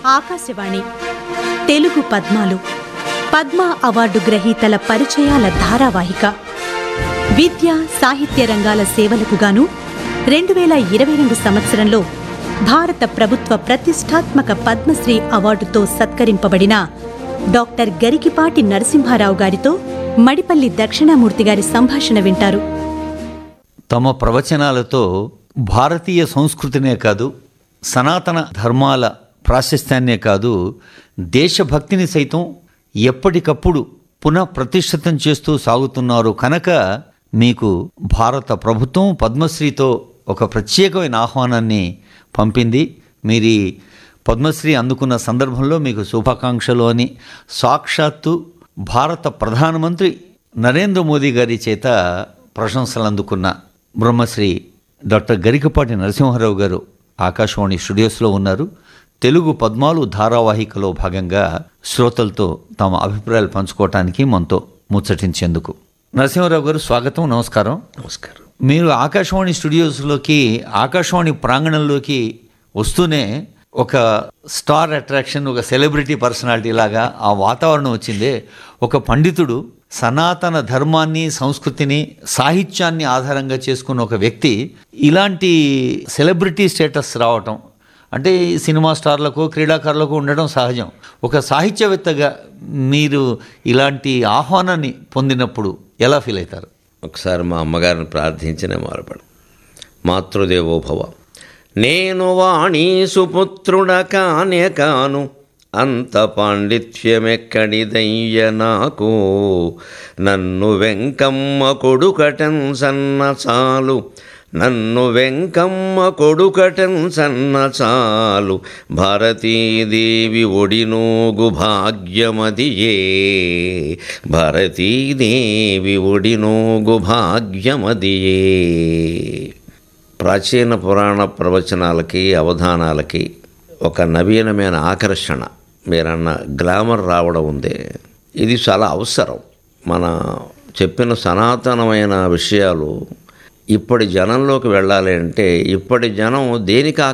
ఆకాశవాణి తెలుగు పద్మాలు పద్మ అవార్డు గ్రహీతల పరిచయాల ధారావాహిక విద్య సాహిత్య రంగాల సేవలకు గాను రెండు వేల ఇరవై రెండు సంవత్సరంలో భారత ప్రభుత్వ ప్రతిష్టాత్మక పద్మశ్రీ అవార్డుతో సత్కరింపబడిన డాక్టర్ గరికిపాటి నరసింహారావు గారితో మడిపల్లి దక్షిణామూర్తి గారి సంభాషణ వింటారు తమ ప్రవచనాలతో భారతీయ సంస్కృతినే కాదు సనాతన ధర్మాల ప్రాశస్త్యాన్నే కాదు దేశభక్తిని సైతం ఎప్పటికప్పుడు పునః ప్రతిష్ఠితం చేస్తూ సాగుతున్నారు కనుక మీకు భారత ప్రభుత్వం పద్మశ్రీతో ఒక ప్రత్యేకమైన ఆహ్వానాన్ని పంపింది మీరు ఈ పద్మశ్రీ అందుకున్న సందర్భంలో మీకు శుభాకాంక్షలు అని సాక్షాత్తు భారత ప్రధానమంత్రి నరేంద్ర మోదీ గారి చేత ప్రశంసలు అందుకున్న బ్రహ్మశ్రీ డాక్టర్ గరికపాటి నరసింహారావు గారు ఆకాశవాణి స్టూడియోస్లో ఉన్నారు తెలుగు పద్మాలు ధారావాహికలో భాగంగా శ్రోతలతో తమ అభిప్రాయాలు పంచుకోవటానికి మనతో ముచ్చటించేందుకు నరసింహారావు గారు స్వాగతం నమస్కారం నమస్కారం మీరు ఆకాశవాణి స్టూడియోస్లోకి ఆకాశవాణి ప్రాంగణంలోకి వస్తూనే ఒక స్టార్ అట్రాక్షన్ ఒక సెలబ్రిటీ పర్సనాలిటీ లాగా ఆ వాతావరణం వచ్చిందే ఒక పండితుడు సనాతన ధర్మాన్ని సంస్కృతిని సాహిత్యాన్ని ఆధారంగా చేసుకున్న ఒక వ్యక్తి ఇలాంటి సెలబ్రిటీ స్టేటస్ రావటం అంటే ఈ సినిమా స్టార్లకు క్రీడాకారులకు ఉండడం సహజం ఒక సాహిత్యవేత్తగా మీరు ఇలాంటి ఆహ్వానాన్ని పొందినప్పుడు ఎలా ఫీల్ అవుతారు ఒకసారి మా అమ్మగారిని ప్రార్థించిన మొరపడు మాతృదేవోభవ నేను వాణి సుపుత్రుడ కానే కాను అంత పాండిత్యమెక్కడిదయ్య నాకు నన్ను వెంకమ్మ కొడుకటం సన్న చాలు నన్ను వెంకమ్మ కొడుకటం సన్న చాలు భారతీదేవి ఒడినోగు భాగ్యమదియే భారతీదేవి ఒడినోగు భాగ్యమదియే ప్రాచీన పురాణ ప్రవచనాలకి అవధానాలకి ఒక నవీనమైన ఆకర్షణ మీరన్న గ్లామర్ రావడం ఉంది ఇది చాలా అవసరం మన చెప్పిన సనాతనమైన విషయాలు ఇప్పటి జనంలోకి వెళ్ళాలి అంటే ఇప్పటి జనం దేనికి